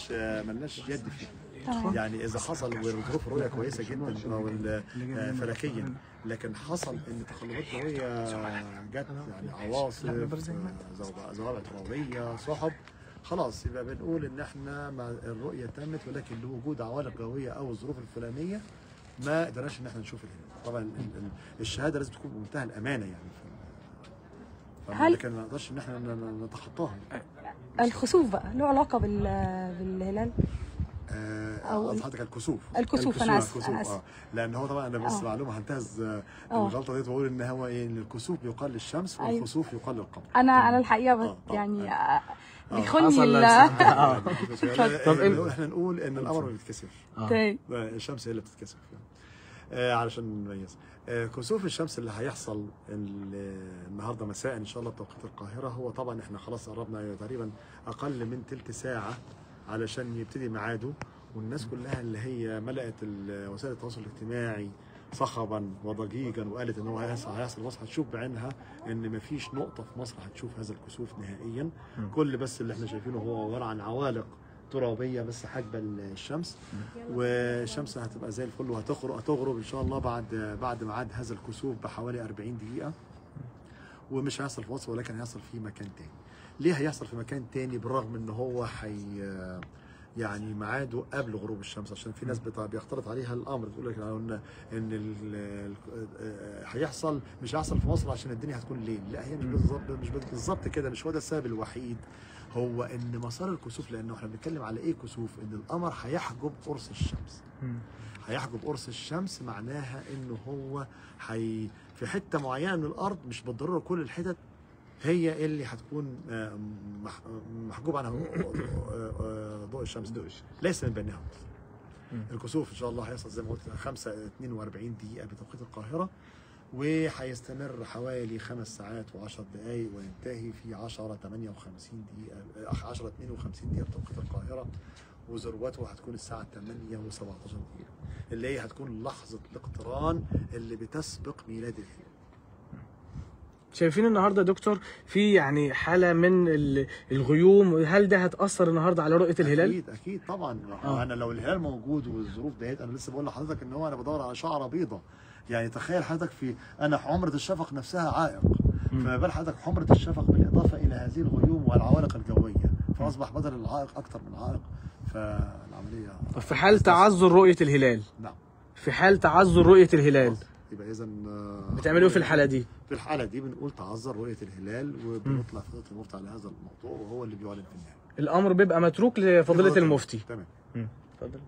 ملناش آه، ملناش يد فيه تمام. يعني اذا حصل وظروف الرؤيه كويسه جدا او ال- آه، فلكيا لكن حصل ان تقلبات جويه جت يعني عواصف آه، ظواهر ترابيه سحب خلاص يبقى بنقول ان احنا مع الرؤيه تمت ولكن لوجود عوالق جويه او الظروف الفلانيه ما قدرناش ان احنا نشوف الهلال طبعا ال- ال- الشهاده لازم تكون بمنتهى الامانه يعني ف- هل- لكن ما نقدرش ان احنا ن- ن- نتخطاها الخسوف بقى له علاقه بال بالهلال آه، أو قصدي حضرتك الكسوف الكسوف، أنا آسف، الكسوف أنا آسف. اه لان هو طبعا انا بس آه. معلومه هنتهز آه، آه. الغلطه ديت واقول ان هو ايه ان الكسوف بيقال للشمس أيوة. والخسوف يقال للقمر انا انا الحقيقه آه، بت- آه، يعني آه. آه، آه. بيخوني حصل ال لك- آه. طب طب إن- احنا نقول ان القمر ما بيتكسفش تاني. الشمس هي اللي بتتكسف يعني. آه علشان نميز آه كسوف الشمس اللي هيحصل ال- النهارده مساء ان شاء الله بتوقيت القاهره هو طبعا احنا خلاص قربنا تقريبا اقل من تلت ساعه علشان يبتدي ميعاده والناس كلها اللي هي ملأت ال- وسائل التواصل الاجتماعي صخبا وضجيجا وقالت ان هو هيحصل هيحصل مصر هتشوف بعينها ان مفيش نقطه في مصر هتشوف هذا الكسوف نهائيا كل بس اللي احنا شايفينه هو عباره عن عوالق ترابيه بس حاجبه الشمس والشمس هتبقى زي الفل وهتغرب هتغرب ان شاء الله بعد بعد ميعاد هذا الكسوف بحوالي 40 دقيقه ومش هيحصل في مصر ولكن هيحصل في مكان تاني ليه هيحصل في مكان تاني بالرغم ان هو حي يعني ميعاده قبل غروب الشمس عشان في ناس بت- بيختلط عليها الامر بتقول لك ان ان ال- ال- آه، هيحصل مش هيحصل في مصر عشان الدنيا هتكون ليل لا هي مش بالظبط مش بالظبط كده مش هو ده السبب الوحيد هو ان مسار الكسوف لانه احنا بنتكلم على ايه كسوف ان القمر هيحجب قرص الشمس هيحجب قرص الشمس معناها انه هو حي في حته معينه من الارض مش بالضروره كل الحتت هي اللي هتكون آه، مح- محجوب عنها آه، آه، ضوء الشمس ليس من بينها الكسوف ان شاء الله هيحصل زي ما قلت 5 42 دقيقه بتوقيت القاهره وهيستمر حوالي خمس ساعات و10 دقائق وينتهي في 10 58 دقيقه آه، 10 52 دقيقه بتوقيت القاهره وذروته هتكون الساعه 8 و17 دقيقه اللي هي هتكون لحظه الاقتران اللي بتسبق ميلاد الهلال شايفين النهارده يا دكتور في يعني حاله من ال- الغيوم هل ده هتاثر النهارده على رؤيه الهلال؟ اكيد اكيد طبعا آه. انا لو الهلال موجود والظروف ديت انا لسه بقول لحضرتك ان هو انا بدور على شعره بيضه يعني تخيل حضرتك في انا حمره الشفق نفسها عائق فما بال حضرتك حمره الشفق بالاضافه الى هذه الغيوم والعوالق الجويه فاصبح بدل العائق اكثر من عائق فالعمليه طب في حال تعذر رؤيه الهلال نعم في حال تعذر رؤيه الهلال يبقى اذا بتعملوا ايه في الحاله دي؟ في الحاله دي بنقول تعذر رؤيه الهلال وبنطلع في خطه المفتي على هذا الموضوع وهو اللي بيعلن في النهايه الامر بيبقى متروك لفضيله المفتي تمام اتفضل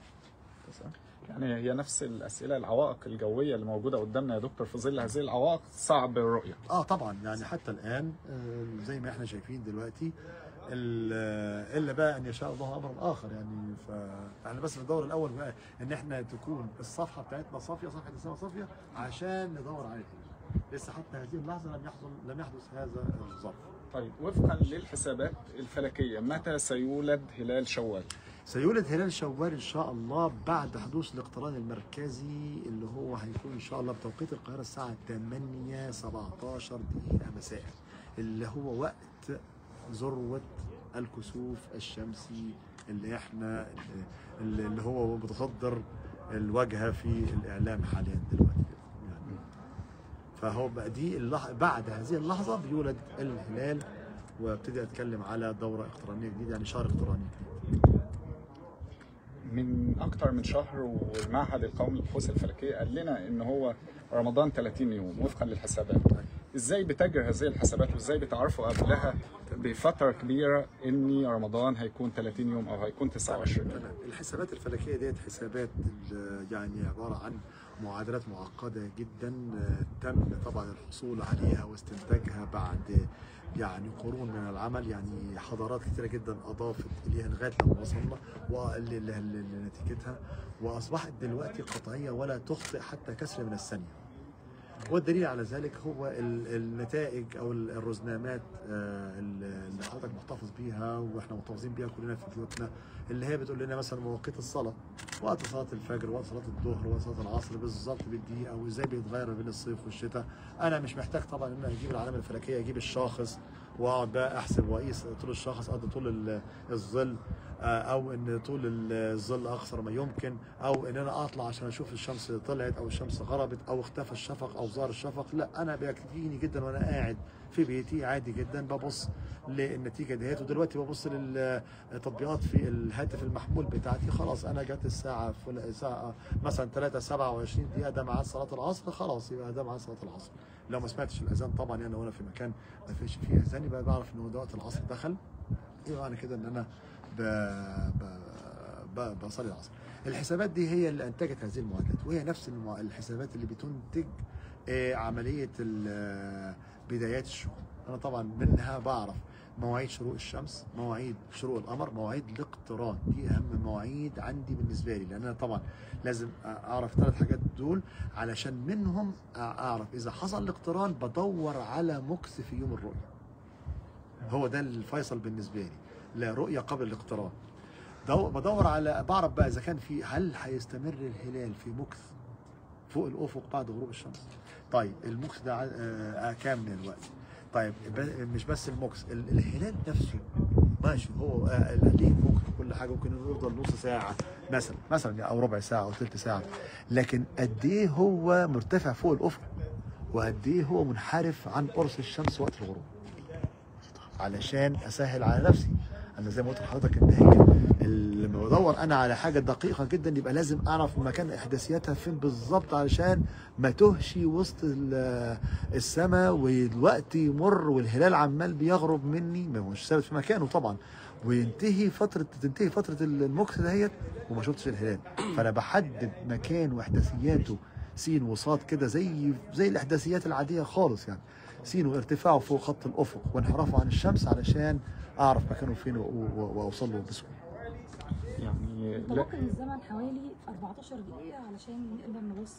يعني هي نفس الاسئله العوائق الجويه اللي موجوده قدامنا يا دكتور في ظل هذه العوائق صعب الرؤيه اه طبعا يعني حتى الان آه، زي ما احنا شايفين دلوقتي ال- آه، الا بقى ان يشاء الله امرا اخر يعني فاحنا بس بندور الاول بقى ان احنا تكون الصفحه بتاعتنا صافيه صفحه السماء صافيه عشان ندور على الهلال لسه حتى هذه اللحظه لم يحصل لم يحدث هذا الظرف طيب وفقا للحسابات الفلكيه متى سيولد هلال شوال؟ سيولد هلال شوال ان شاء الله بعد حدوث الاقتران المركزي اللي هو هيكون ان شاء الله بتوقيت القاهره الساعه 8 17 دقيقه مساء اللي هو وقت ذروه الكسوف الشمسي اللي احنا اللي اللي هو متصدر الواجهه في الاعلام حاليا دلوقتي يعني فهو بقى دي اللح... بعد هذه اللحظه بيولد الهلال وابتدي اتكلم على دوره اقترانيه جديده يعني شهر اقتراني جديد من اكتر من شهر والمعهد القومي للبحوث الفلكيه قال لنا ان هو رمضان 30 يوم وفقا للحسابات ازاي بتجري هذه الحسابات وازاي بتعرفوا قبلها بفتره كبيره ان رمضان هيكون 30 يوم او هيكون 29 يوم تمام الحسابات الفلكيه ديت حسابات ال- يعني عباره عن معادلات معقده جدا آه، تم طبعا الحصول عليها واستنتاجها بعد يعني قرون من العمل يعني حضارات كثيره جدا اضافت اليها لغايه لما وصلنا ول- ل- ل- لنتيجتها واصبحت دلوقتي قطعيه ولا تخطئ حتى كسر من الثانيه والدليل على ذلك هو ال- النتائج او ال- الرزنامات آه، اللي حضرتك محتفظ بيها واحنا محتفظين بيها كلنا في بيوتنا اللي هي بتقول لنا مثلا مواقيت الصلاه وقت صلاه الفجر وقت صلاه الظهر وقت صلاه العصر بالظبط بالدقيقه وازاي بيتغير ما بين الصيف والشتاء انا مش محتاج طبعا ان انا اجيب العلامه الفلكيه اجيب الشاخص واقعد بقى احسب واقيس طول الشاخص قد طول ال- الظل آه، او ان طول الظل اقصر ما يمكن او ان انا اطلع عشان اشوف الشمس طلعت او الشمس غربت او اختفى الشفق او ظهر الشفق لا انا بيكفيني جدا وانا قاعد في بيتي عادي جدا ببص للنتيجه ديت ودلوقتي ببص للتطبيقات في الهاتف المحمول بتاعتي خلاص انا جت الساعه فل- الساعه مثلا 3 27 دقيقه ده ميعاد صلاه العصر خلاص يبقى ده ميعاد صلاه العصر لو ما سمعتش الاذان طبعا يعني وانا في مكان ما فيش فيه اذان يبقى بعرف ان هو ده وقت العصر دخل يبقى معنى كده ان انا ب... ب... ب... بصلي العصر الحسابات دي هي اللي انتجت هذه المعادلات وهي نفس المع... الحسابات اللي بتنتج آه، عمليه ال- آه، بدايات الشغل انا طبعا منها بعرف مواعيد شروق الشمس مواعيد شروق القمر مواعيد الاقتران دي اهم مواعيد عندي بالنسبه لي لان انا طبعا لازم اعرف ثلاث حاجات دول علشان منهم اعرف اذا حصل الاقتران بدور على مكس في يوم الرؤيه هو ده الفيصل بالنسبه لي لا رؤيه قبل الاقتران دو- بدور على بعرف بقى اذا كان في هل هيستمر الهلال في مكث فوق الافق بعد غروب الشمس طيب المكث ده ع- آه، كام من الوقت طيب ب- مش بس المكث ال- الهلال نفسه ماشي هو آه، ليه مكث وكل حاجه ممكن إنه يفضل نص ساعه مثلا مثلا او ربع ساعه او ثلث ساعه لكن قد ايه هو مرتفع فوق الافق وقد ايه هو منحرف عن قرص الشمس وقت الغروب علشان اسهل على نفسي انا زي ما قلت لحضرتك ان هي لما بدور انا على حاجه دقيقه جدا يبقى لازم اعرف مكان احداثياتها فين بالظبط علشان ما تهشي وسط ال- السماء والوقت يمر والهلال عمال بيغرب مني ما هوش ثابت في مكانه طبعا وينتهي فتره تنتهي فتره المكث دهيت وما شفتش الهلال فانا بحدد مكان واحداثياته سين وصاد كده زي زي الاحداثيات العاديه خالص يعني سين وارتفاعه فوق خط الافق وانحرافه عن الشمس علشان اعرف مكانه فين و- و- واوصل له بسهوله يعني لا متوقع الزمن حوالي 14 دقيقة علشان نقدر نبص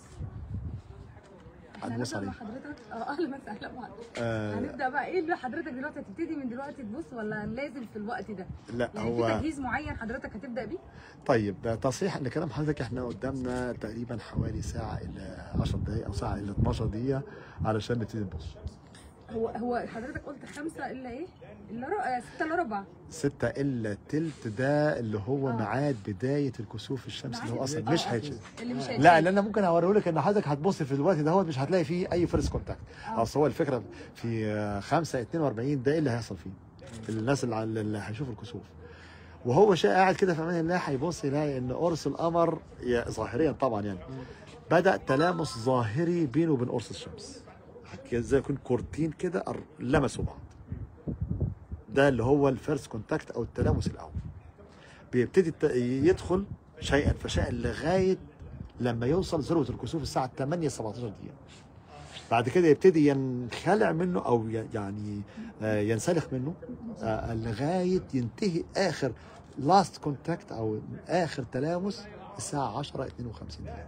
احنا هنبص هنبدأ عليه. مع حضرتك اه اهلا وسهلا معاك. آه هنبدأ بقى ايه اللي حضرتك دلوقتي هتبتدي من دلوقتي تبص ولا لازم في الوقت ده؟ لا يعني هو في تجهيز معين حضرتك هتبدأ بيه؟ طيب تصحيح لكلام حضرتك احنا قدامنا تقريبا حوالي ساعه الى 10 دقائق او ساعه الى 12 دقيقه علشان نبتدي نبص هو هو حضرتك قلت خمسة إلا إيه؟ إلا ربع ستة إلا ربع ستة إلا تلت ده اللي هو آه. ميعاد بداية الكسوف الشمس اللي هو أصلا مش آه، هيتشاف اللي مش لا هيتشاف. اللي انا ممكن اوريه لك ان حضرتك هتبص في الوقت ده مش هتلاقي فيه اي فيرست كونتاكت آه. اصل هو الفكره في آه، 5 42 ده ايه اللي هيحصل فيه الناس اللي, اللي هيشوفوا الكسوف وهو شيء قاعد كده في امان الله هيبص يلاقي ان قرص القمر يا- ظاهريا طبعا يعني بدا تلامس ظاهري بينه وبين قرص الشمس كده زي يكون كورتين كده قر- لمسوا بعض ده اللي هو الفيرست كونتاكت او التلامس الاول بيبتدي الت- يدخل شيئا فشيئا لغايه لما يوصل ذروه الكسوف الساعه 8 17 دقيقه بعد كده يبتدي ينخلع منه او ي- يعني آه، ينسلخ منه آه، لغايه ينتهي اخر لاست كونتاكت او اخر تلامس الساعه 10 52 دقيقه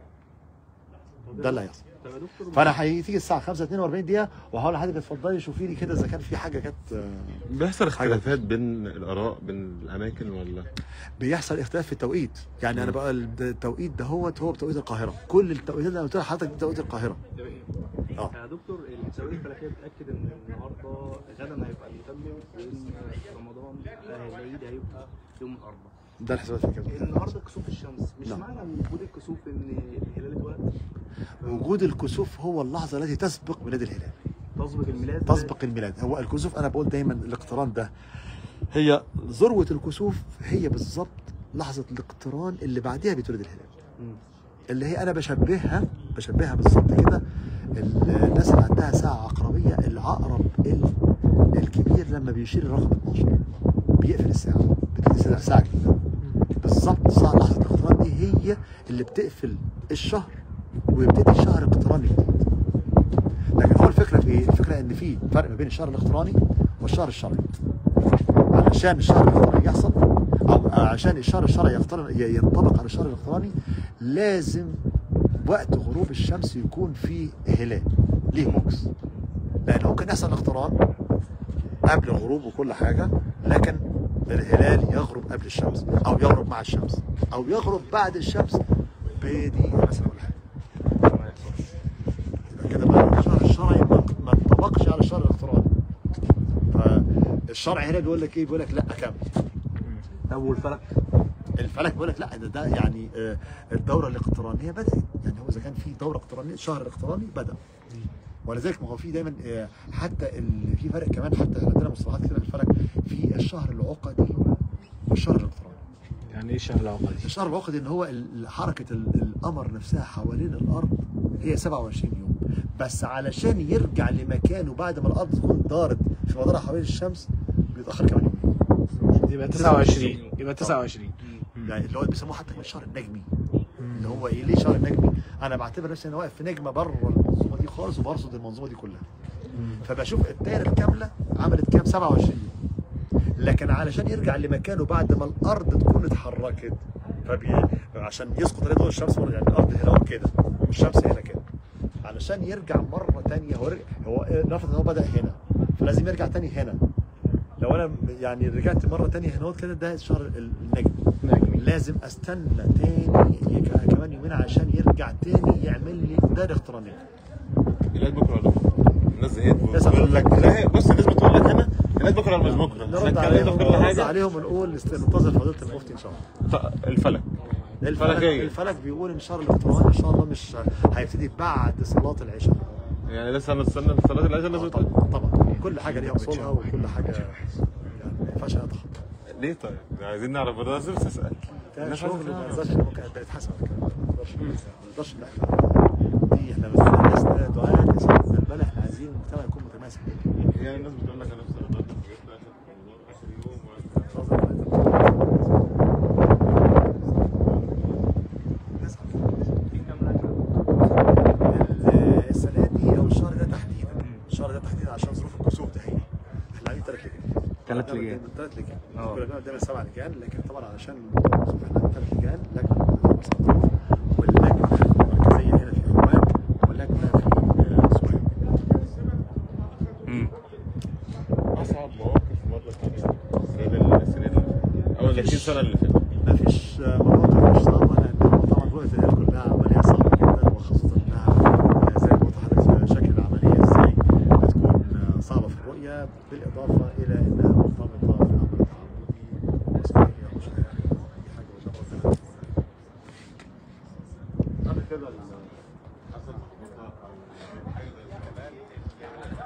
ده اللي هيحصل طب يا دكتور فانا هتيجي الساعه 5 42 دقيقه وهقول لحضرتك اتفضلي شوفي لي كده اذا كان في حاجه جت آه، بيحصل اختلافات بين الاراء بين الاماكن ولا بيحصل اختلاف في التوقيت يعني انا بقى التوقيت دهوت هو بتوقيت القاهره كل التوقيتات اللي انا قلت لحضرتك دي توقيت القاهره اه يا دكتور الحسابات الفلكيه بتاكد ان النهارده غدا هيبقى المتمم وان رمضان آه، العيد هيبقى يوم الاربعاء ده الحسابات الفكرة النهارده كسوف الشمس مش نعم. معنى ان وجود الكسوف ان الهلال اتولد وجود الكسوف هو اللحظه التي تسبق ميلاد الهلال تسبق الميلاد تسبق الميلاد هو الكسوف انا بقول دايما الاقتران ده هي ذروه الكسوف هي بالظبط لحظه الاقتران اللي بعدها بيتولد الهلال مم. اللي هي انا بشبهها بشبهها بالظبط كده ال- الناس اللي عندها ساعه عقربيه العقرب ال- الكبير لما بيشيل الرقم 12 بيقفل الساعه بتدي ساعه ساعه جديده بالظبط ساعه لحظه الاقتران دي هي اللي بتقفل الشهر ويبتدي الشهر اقتراني جديد لكن هو الفكره في ايه؟ الفكره ان في فرق ما بين الشهر الاقتراني والشهر الشرعي علشان الشهر الاقتراني يحصل او عشان الشهر الشرعي يقترن ي- ينطبق على الشهر الاقتراني لازم وقت غروب الشمس يكون فيه هلال ليه موكس لان ممكن يحصل اقتران قبل الغروب وكل حاجه لكن الهلال يغرب قبل الشمس او يغرب مع الشمس او يغرب بعد الشمس بدقيقه مثلا ولا حاجه ما يحصلش يبقى كده بقى الشهر الشرعي ما ما انطبقش على الشهر الاقتراني فالشرع هنا بيقول لك ايه بيقول لك لا كمل طب والفلك الفلك بيقول لك لا ده ده يعني آه، الدوره الاقترانيه بدات يعني هو اذا كان في دوره اقترانيه الشهر الاقتراني بدا ولذلك ما هو في دايما آه، حتى ال- في فرق كمان حتى إحنا عندنا مصطلحات كده في الفلك في الشهر العقدي والشهر الاقتراني يعني ايه الشهر العقدي؟ الشهر العقدي ان هو ال- حركه ال- القمر نفسها حوالين الارض هي 27 يوم بس علشان يرجع لمكانه بعد ما الارض تكون دارت في مدارها حوالين الشمس بيتاخر كمان يوم يبقى 29 يبقى 29 يعني اللي هو بيسموه حتى الشهر النجمي اللي هو ايه ليه شهر النجمي انا بعتبر نفسي انا واقف في نجمه بره المنظومه دي خالص وبرصد المنظومه دي كلها فبشوف الدايره الكامله عملت كام 27 يوم لكن علشان يرجع لمكانه بعد ما الارض تكون اتحركت فبي... عشان يسقط عليه ضوء الشمس مرة يعني الارض هنا كده والشمس هنا كده علشان يرجع مره تانية هو رجع هو نفرض ان هو بدا هنا فلازم يرجع تاني هنا لو انا يعني رجعت مره تانية هنا كده ده الشهر النجم نجمي لازم استنى تاني يك- كمان يومين عشان يرجع تاني يعمل لي دايره اقترانيه الناس بكره ولا بكره؟ الناس زهقت الناس بتقول لك لا هي- بص الناس بتقول لك هنا الناس بكره ولا مش بكره؟ احنا نرد اتكلمنا عليهم في كل نرد حاجه عليهم ونقول است- ننتظر فضيله المفتي ان شاء الله ط- الفلك الفلك فلكية. الفلك بيقول ان شهر الاقتران ان شاء الله مش هيبتدي بعد صلاه العشاء يعني لسه هنستنى صلاه العشاء الناس بتقول طبعا طبعا كل حاجه ليها اصولها وكل حاجه يعني ما ينفعش نتخطى ليه طيب؟ عايزين نعرف برضه لازم تسال ده الناس شغل عايزة ما تعرف. نقدرش ممكن ده يتحسب على كده. ما نقدرش ما نقدرش ان احنا دي احنا بس لسنا دعاء لسنا بل احنا عايزين المجتمع يكون متماسك يعني الناس بتقول لك انا في رمضان جبت اخر اخر يوم و- ال- السنه دي او الشهر ده تحديدا الشهر ده تحديدا عشان ظروف الكسوف ده هي احنا عاملين ثلاث لجان ثلاث لجان. ثلاث لجان اه. كنا بنعمل دايما سبع لجان لكن طبعا علشان موضوع الكسوف احنا عاملين ثلاث لجان لجنه في مرسى مطروح واللجنه المركزيه هنا في حلوان واللجنه في آه، سوهاج اصعب مواقف مرت عليك خلال السنه دي او ال 20 سنه اللي فاتت ما فيش مواقف مش صعبه لان هو طبعا رؤيه الهلال كلها عمليه صعبه جدا وخاصه انها زي ما قلت لحضرتك شكل العمليه ازاي بتكون صعبه في الرؤيه بالاضافه الى انها مرتبطه بامر تعبدي مسؤوليه مش دي حاجه قدام ربنا قبل كده حصل خطوطات او حاجه زي كده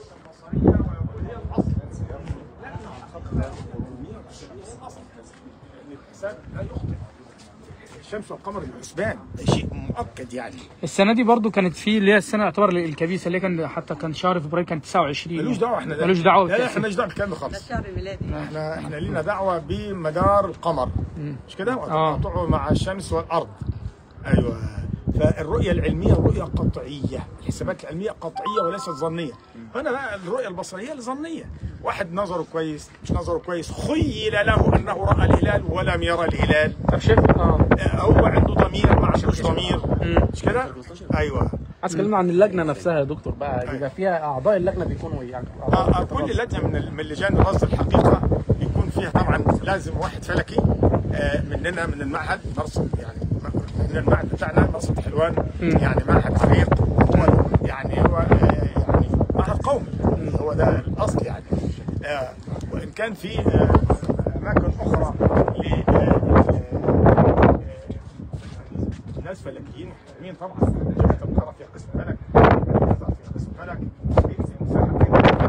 الشمس والقمر الحسبان ده شيء مؤكد يعني السنه دي برضو كانت في اللي هي السنه يعتبر الكبيسه اللي كان حتى كان شهر فبراير كان 29 ملوش دعوه احنا ده ملوش دعوه لا لا بالتأثير. احنا مالناش دعوه بالكلام ده خالص شهر ميلادي احنا احنا لينا دعوه بمدار القمر مش كده؟ آه. وتقاطعه مع الشمس والارض ايوه فالرؤيه العلميه رؤيه قطعيه الحسابات العلميه قطعيه وليست ظنيه هنا بقى الرؤيه البصريه الظنيه واحد نظره كويس مش نظره كويس خيل له انه راى الهلال ولم يرى الهلال طب شايف اه آه، هو عنده ضمير ما عندوش ضمير مش كده؟ ايوه عايز اتكلم عن اللجنه نفسها يا دكتور بقى بيبقى فيها اعضاء اللجنه بيكونوا يعني آه، آه، كل لجنه من ال- من لجان رصد الحقيقه بيكون فيها طبعا لازم واحد فلكي آه، مننا من المعهد مرصد يعني من المعهد بتاعنا مرصد حلوان يعني معهد فريق هو يعني هو آه، يعني معهد قومي هو ده الاصل يعني آه، وان كان في آه، اماكن اخرى ل آه، آه، ناس فلكيين محترمين طبعا جامعه القاهره فيها قسم فلك الازهر فيها قسم فلك في مساحه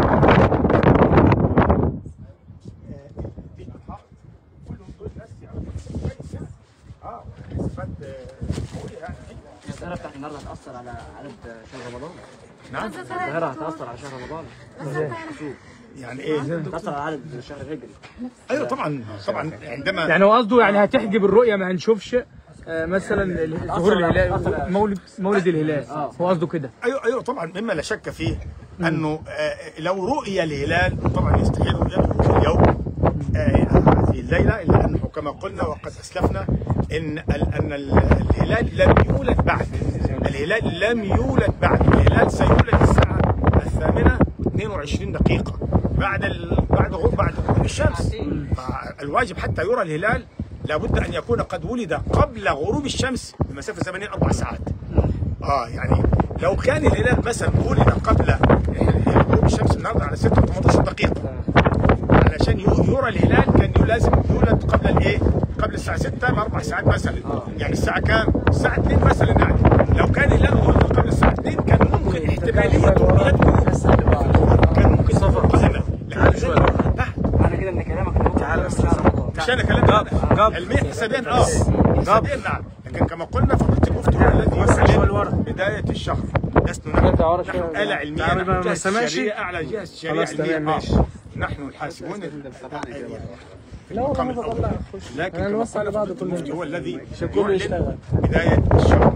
في الحائط كلهم دول ناس يعرفوا كويس يعني اه حسابات قويه يعني الظاهره بتاعت النهارده هتاثر على عدد شهر رمضان نعم الظاهره هتاثر على شهر رمضان يعني ايه هتاثر على عدد شهر هجري ايوه طبعا طبعا عندما يعني هو قصده يعني هتحجب الرؤيه ما هنشوفش آه، مثلا ال- ظهور الهلال مولد مولد الهلال هو قصده كده ايوه ايوه طبعا مما لا شك فيه انه آه لو رؤي الهلال طبعا يستحيل رؤيته اليوم آه هذه الليله الا انه كما قلنا وقد اسلفنا ان ال- ان ال- الهلال لم يولد بعد الهلال لم يولد بعد الهلال سيولد الساعه الثامنه 22 دقيقه بعد ال... بعد غروب بعد غروب الشمس الواجب حتى يرى الهلال لابد ان يكون قد ولد قبل غروب الشمس بمسافه زمنيه اربع ساعات اه يعني لو كان الهلال مثلا ولد قبل غروب الشمس النهارده على 6 18 دقيقه على علشان يو- يرى الهلال كان لازم يولد قبل الايه؟ قبل الساعه 6 باربع ساعات مثلا يعني الساعه كام؟ الساعه 2 مثلا يعني لو كان الهلال ولد قبل الساعه 2 كان ممكن احتماليه رؤيته كان ممكن سفر قائمه معنى كده ان كلامك ان هو تعال بس مش انا كلام علميا حسابيا اه حسابيا نعم لكن كما قلنا فضيله المفتي هو الذي يعلن بدايه الشهر لسنا نحن نحن آلة علمية تعال نحن بقى، جهة ما سمعش؟ الشريعة أعلى جهة الشريعة خلاص، تمام، علمية آه. ماشي. نحن الحاسبون في لا والله المقام ما الأول بطلع خش لكن انا كما نوصل قلنا لبعض فضيلة كلنا المفتي هو الذي عشان كله يشتغل. يعلن بداية الشهر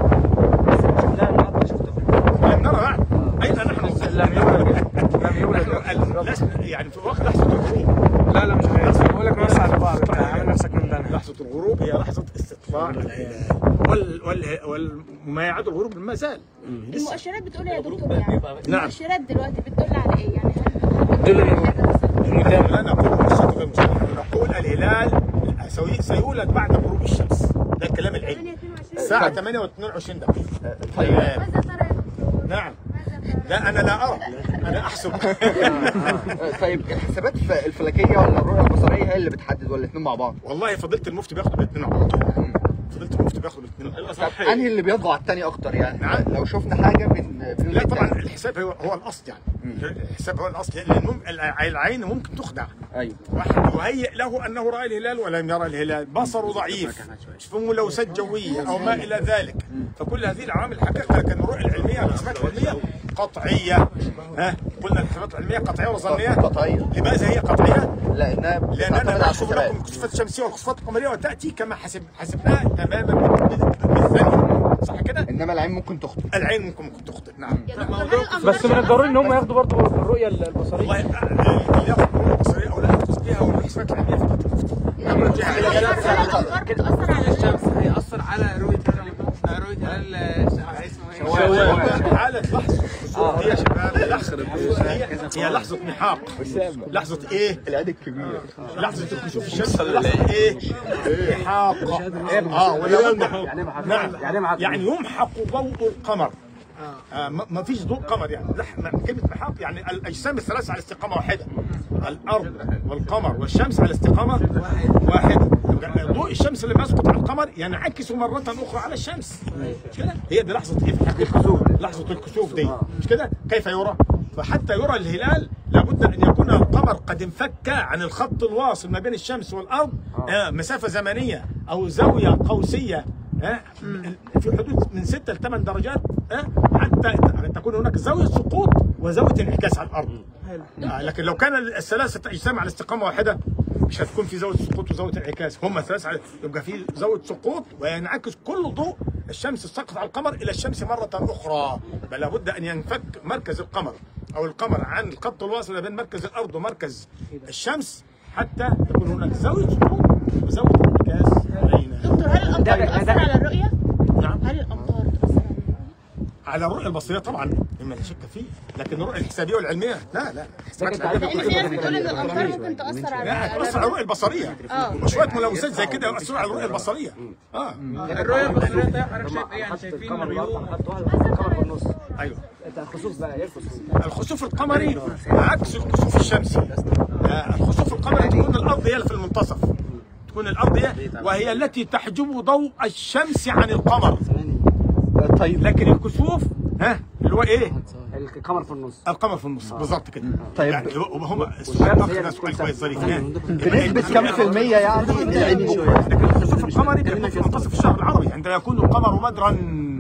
لا النهارده شفته لم نرى بعد أين نحن لم يولد لم يولد نحن لسنا يعني في وقت لحظة الغروب لا لا مش عايز بقول لك نوصل لبعض انت عامل نفسك من دنا لحظة الغروب هي لحظة استطلاع الهلال وال وال وما يعد الغروب ما زال لسه المؤشرات بتقول ايه يا دكتور يعني نعم. المؤشرات دلوقتي بتدل على ايه يعني هل لا نقول بالصدق غير مصدق نقول الهلال سي- سيولد بعد غروب الشمس ده الكلام العلمي الساعة 8 و22 دقيقة طيب نعم لا أنا لا أرى أنا أحسب طيب الحسابات الف- الفلكيه ولا الرؤيه البصريه هي اللي بتحدد ولا الاثنين مع بعض؟ والله فضيلة المفتي بياخدوا الاثنين على طول فضيلة المفتي بياخدوا الاثنين طب انهي اللي بيطغى على الثاني اكتر يعني؟ نعم. لو شفنا حاجه بن بنقول لا طبعا التاني. الحساب هو هو الأصل يعني الحساب هو الأصل لأن مم- العين ممكن تخدع ايوه واحد يهيئ له انه راى الهلال ولم يرى الهلال بصره ضعيف في ملوثات جويه او ما الى ذلك فكل هذه العوامل حقيقه لكن الرؤيه العلميه الحسابات العلميه قطعيه ها قلنا الحسابات العلميه قطعيه ولا ظنيه؟ قطعيه لماذا هي قطعيه؟ لانها لاننا بتعتمد على نحسب الحسابات لكم الكسوفات الشمسيه والكسوفات القمريه وتاتي كما حسب حسبناها تماما بالثانيه صح كده؟ انما العين ممكن تخطئ العين ممكن ممكن تخطئ نعم بس من الضروري ان هم ياخدوا برضه الرؤيه البصريه والله اللي ياخذ الرؤيه البصريه او لا ياخذ بها هو الحسابات العلميه فقط الأخبار بتأثر على الشمس هيأثر على رؤية هلال رؤية هلال اسمه ايه؟ حالة لحظة الكسوف دي يا شباب لحظة الكسوف دي هي لحظة محاق لحظة ايه؟ العيد الكبير لحظة الكسوف الشمس لحظة ايه؟ محاق اه ولا نعم يعني يمحق ضوء القمر آه ما ما فيش ضوء قمر يعني لح- ما- كلمة محاق يعني الأجسام الثلاثة على استقامة واحدة الأرض والقمر والشمس على استقامة واحدة ضوء الشمس لما يسقط على القمر ينعكس مرة أخرى على الشمس مش كده؟ هي دي لحظة إيه في الحقيقة؟ لحظة الكسوف دي مش كده؟ كيف يرى؟ فحتى يرى الهلال لابد أن يكون القمر قد انفك عن الخط الواصل ما بين الشمس والأرض آه مسافة زمنية أو زاوية قوسية آه في حدود من 6 ل 8 درجات آه حتى تكون هناك زاوية سقوط وزاوية انعكاس على الأرض آه لكن لو كان الثلاثة أجسام على استقامة واحدة مش هتكون في زاوية سقوط وزاوية انعكاس هم ثلاثة على- يبقى في زاوية سقوط وينعكس كل ضوء الشمس الساقط على القمر إلى الشمس مرة أخرى بل لابد أن ينفك مركز القمر أو القمر عن الخط الواصل ما بين مركز الأرض ومركز الشمس حتى تكون هناك زاوية سقوط وزاوية انعكاس بينها دكتور هل الأمطار بتأثر على الرؤية؟ نعم هل الأمطار بتأثر على الرؤية؟ على الرؤية البصرية طبعا مما لا شك فيه لكن الرؤية الحسابية والعلمية لا لا الحسابات العلمية لأن في ناس بتقول إن الأمطار ممكن تأثر على لا هتأثر على الرؤية البصرية آه. وشوية ملوثات زي كده يؤثروا على الرؤية البصرية اه الرؤية البصرية طيب حضرتك شايف ايه يعني شايفين الغيوم القمر في النص ايوه انت الخسوف بقى ايه الخسوف؟ الخسوف القمري عكس الكسوف الشمسي آه، الخسوف القمري تكون الارض هي اللي في المنتصف تكون الارض هي وهي التي تحجب ضوء الشمس عن القمر طيب لكن الكسوف ها اللي هو ايه القمر في النص القمر في النص بالظبط كده طيب. يعني هم السؤال اخر ده سؤال كويس ظريف يعني بنسبه كام في الميه يعني العين ممكن لكن الخسوف القمري بيكون في منتصف الشهر العربي عندما يكون القمر بدرا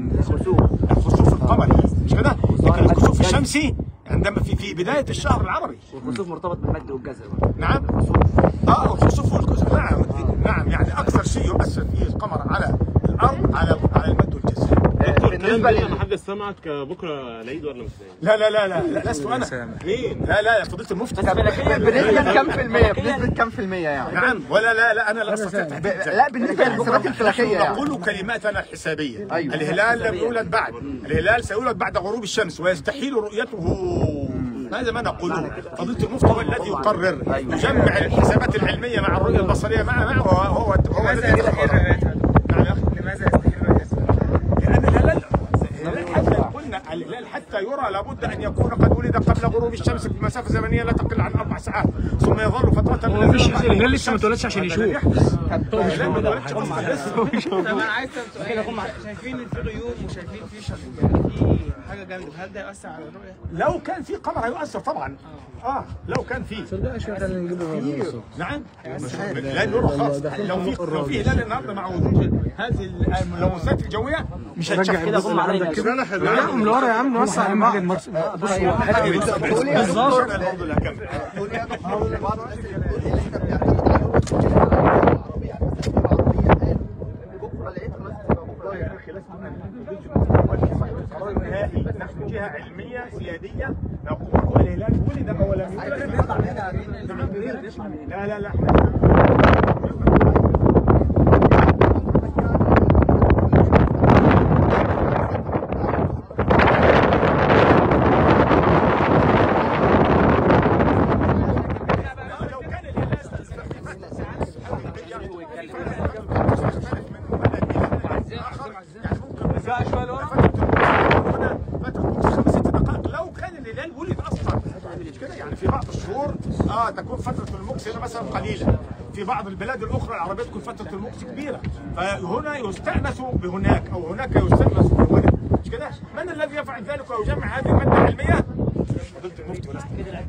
الخسوف القمري مش كده؟ لكن الكسوف الشمسي عندما في في بدايه الشهر العربي والخسوف مرتبط بالمد والجزر بقى. نعم اه الخسوف والكسوف نعم نعم يعني اكثر شيء يؤثر فيه القمر على الارض على على المد والجزر بالنسبه لل محدش سمعك بكره العيد ولا مش العيد؟ لا لا لا لا, لا لست انا مين لا لا يا فضيله المفتي بنسبه كام في الميه بنسبه كام في الميه يعني نعم ولا لا لا انا لا استطيع ب- تحديد لا بالنسبه للحسابات الفلكيه يعني نقول كلماتنا الحسابيه أيوة. الهلال لم يولد بعد الهلال سيولد بعد غروب الشمس ويستحيل رؤيته هذا ما نقوله فضيله المفتي هو الذي يقرر يجمع الحسابات العلميه مع الرؤيه البصريه مع معه هو هو هو الذي يقرر نعم يا أخي. لماذا يستحيل رؤية لان الهلال الهلال حتى قلنا الهلال حتى يرى لابد ان يكون قد ولد قبل قبل غروب الشمس بمسافه زمنيه لا تقل عن اربع ساعات ثم يظل فتره هو مفيش الهلال لسه ما اتولدش عشان يشوف هو مش ما اتولدش أصلاً لسه. طب انا عايز اسال سؤال شايفين في غيوم وشايفين في شر يعني في حاجه جامده هل ده ياثر على الرؤيه؟ لو كان في قمر هيؤثر طبعا اه لو كان في نعم لا نور خالص لو في لو في هلال النهارده مع وجود هذه الملوثات الجويه مش هتشوف رجع البص اللي عندك كده لا من ورا يا عم نوسع يا عم بص بالظبط الحمد لله كمل تقول يا دكتور بعض الناس اللي بتقول ان احنا بنعتمد على الرؤية العربية يعني في عربية قال ان بكره لقيت خلاص تبقى بكره القرار النهائي نحن جهه علميه سياديه نقول الهلال ولد او لم يولد لا لا لا احنا لو كان الهلال ولد اصلا مش كده يعني في بعض الشهور اه تكون فتره المكس هنا مثلا قليله في بعض البلاد الاخرى العربيه تكون فتره المكس كبيره فهنا يستانس بهناك او هناك يستانس بهنا مش كده من الذي يفعل ذلك ويجمع هذه الماده العلميه فضيله المفتي ولست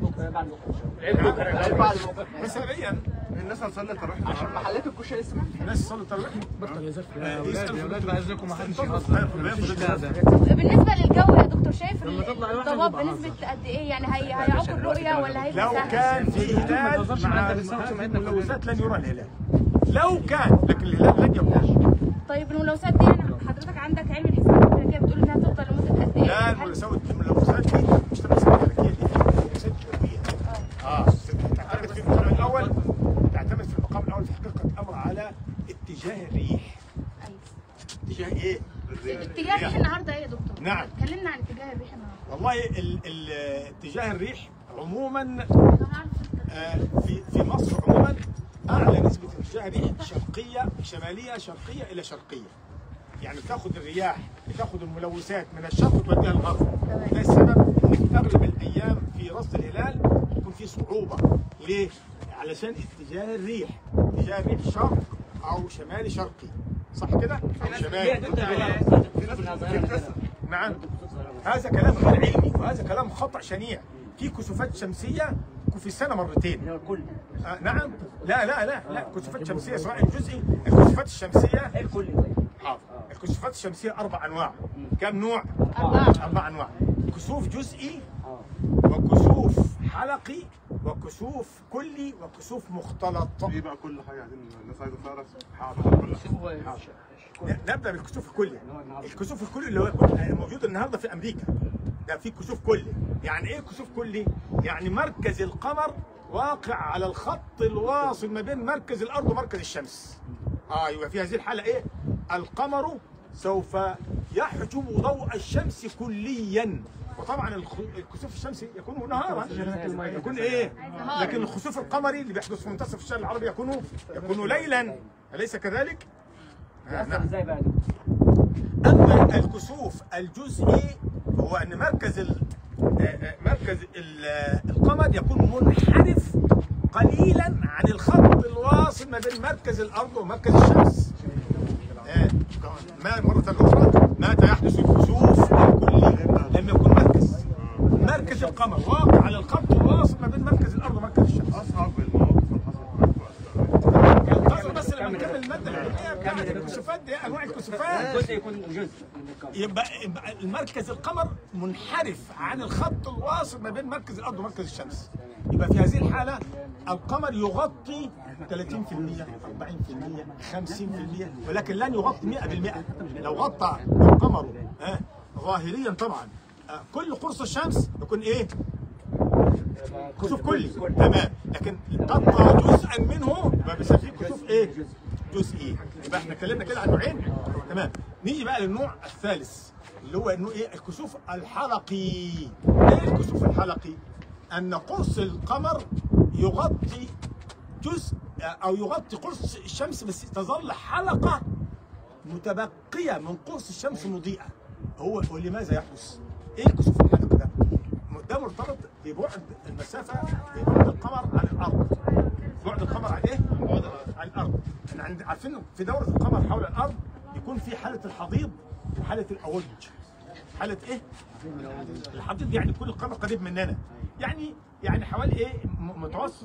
مثاليا الناس هتصلي التراويح عشان محلات الكشري لسه الناس تصلي التراويح بطل يزف يا اولاد بعد اذنكم ما حدش بالنسبه للجو يا دكتور شايف الضباب بنسبه قد ايه يعني هي هيعوق الرؤيه ولا هيبقى لو سهل؟ كان في هلال مع الملوثات لن يرى الهلال لو كان لكن الهلال لن يكون طيب الملوثات دي يعني حضرتك عندك علم الحسابات الفلكيه بتقول انها تفضل لمده قد ايه؟ لا هل- الملوثات الملوثات دي مش الملوثات الفلكيه دي الملوثات الجويه اه تعتمد في المقام الاول تعتمد في المقام الاول في حقيقه الامر على اتجاه الريح اتجاه ايه؟ اتجاه الريح النهارده ايه يا دكتور؟ نعم. كلمنا عن اتجاه الريح النهارده والله ال ال اتجاه الريح عموما آه، في في مصر عموما اعلى نسبه اتجاه ريح شرقيه شماليه شرقيه الى شرقيه يعني بتاخد الرياح بتاخد الملوثات من الشرق وتوديها للغرب ده السبب ان في اغلب الايام في رصد الهلال يكون في صعوبه ليه؟ علشان اتجاه الريح اتجاه الريح شرق او شمالي شرقي صح كده؟ او شمالي نعم هذا كلام غير علمي وهذا كلام خطا شنيع في كسوفات شمسيه في السنه مرتين آه نعم لا لا لا لا كسوفات شمسيه سواء جزئي الكسوفات الشمسيه الكلي حاضر الكسوفات الشمسيه اربع انواع كم نوع؟ أربعة. اربع انواع كسوف جزئي وكسوف حلقي وكسوف كلي وكسوف مختلط ايه بقى كل حاجه عايزين الناس عايزه تعرف حاضر نبدا بالكسوف الكلي الكسوف الكلي اللي هو يكون موجود النهارده في امريكا ده في كسوف كلي يعني ايه كسوف كلي يعني مركز القمر واقع على الخط الواصل ما بين مركز الارض ومركز الشمس اه يبقى في هذه الحاله ايه القمر سوف يحجب ضوء الشمس كليا وطبعا الخ- الكسوف الشمسي يكون نهارا يكون ايه لكن الخسوف القمري اللي بيحدث في منتصف الشهر العربي يكون يكون ليلا اليس كذلك آه، نعم. اما الكسوف الجزئي هو ان مركز ال... آه، آه، مركز ال- آه، القمر يكون منحرف قليلا عن الخط الواصل ما بين مركز الارض ومركز الشمس آه، ما مرة أخرى متى يحدث الكسوف الكلي لم يكن مركز مركز القمر واقع على الخط الواصل ما بين مركز الأرض ومركز الشمس اصعب المواقف اللي حصلت معاكم بس لما نكمل المادة العلمية بتاعت الكسوفات دي أنواع الكسوفات جزء يكون جزء يبقى, يبقى المركز القمر منحرف عن الخط الواصل ما بين مركز الارض ومركز الشمس يبقى في هذه الحاله القمر يغطي 30% 40% 50% ولكن لن يغطي 100% لو غطى القمر آه ظاهريا طبعا آه كل قرص الشمس يكون ايه كسوف كلي تمام لكن غطى جزءا منه يبقى بنسميه كسوف ايه جزئي يبقى احنا اتكلمنا كده عن نوعين تمام نيجي بقى للنوع الثالث اللي هو انه ايه الكسوف الحلقي ايه الكسوف الحلقي ان قرص القمر يغطي جزء او يغطي قرص الشمس بس تظل حلقه متبقيه من قرص الشمس مضيئه هو ولماذا يحدث ايه الكسوف الحلقي ده ده مرتبط في بعد المسافه في بعد القمر عن الارض بعد القمر عن ايه؟ عن الارض احنا عند عارفين في دوره القمر حول الارض يكون في حاله الحضيض وحاله الاولج حاله ايه؟ الحضيض يعني يكون القمر قريب مننا يعني يعني حوالي ايه م- متوسط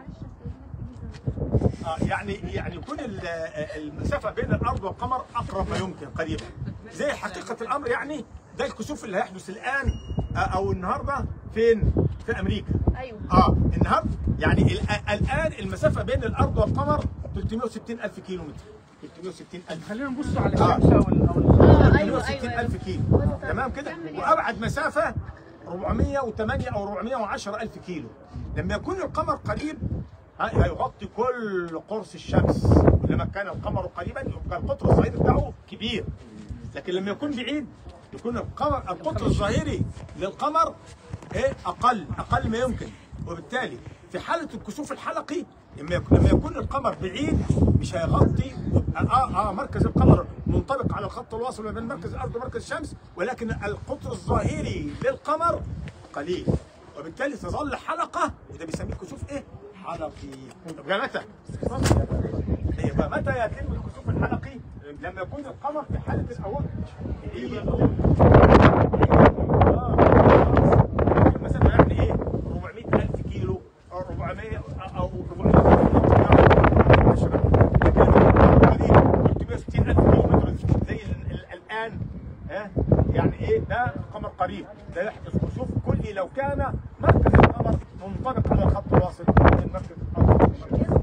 آه يعني يعني يكون ال- المسافه بين الارض والقمر اقرب ما يمكن قريبا زي حقيقه الامر يعني ده الكسوف اللي هيحدث الان آه او النهارده فين في امريكا ايوه اه النهارده يعني ال- الان المسافه بين الارض والقمر 360 الف كيلو متر 360 الف خلينا نبص على آه. الشمس او ال- أو ال- اه ايوه 360 ايوه الف كيلو تمام كده وابعد مسافه 408 او 410 الف كيلو لما يكون القمر قريب ها- هيغطي كل قرص الشمس لما كان القمر قريبا يبقى القطر الظاهري بتاعه كبير لكن لما يكون بعيد يكون القمر القطر الظاهري للقمر ايه اقل اقل ما يمكن وبالتالي في حاله الكسوف الحلقي لما يكون لما يكون القمر بعيد مش هيغطي يبقى اه اه مركز القمر منطبق على الخط الواصل ما بين مركز الارض ومركز الشمس ولكن القطر الظاهري للقمر قليل وبالتالي تظل حلقه وده بيسميه كسوف ايه؟ حلقي طب يا متى؟ يبقى متى يتم الكسوف الحلقي؟ لما يكون القمر في حاله الاول المسافه يعني ايه 400 الف كيلو او 400 او 400 360 الف كيلو متر زي ال- ال- الان ها يعني ايه ده القمر قريب ده يحدث كسوف كلي لو كان مركز القمر منطبق على الخط الواصل بين مركز الارض والشمس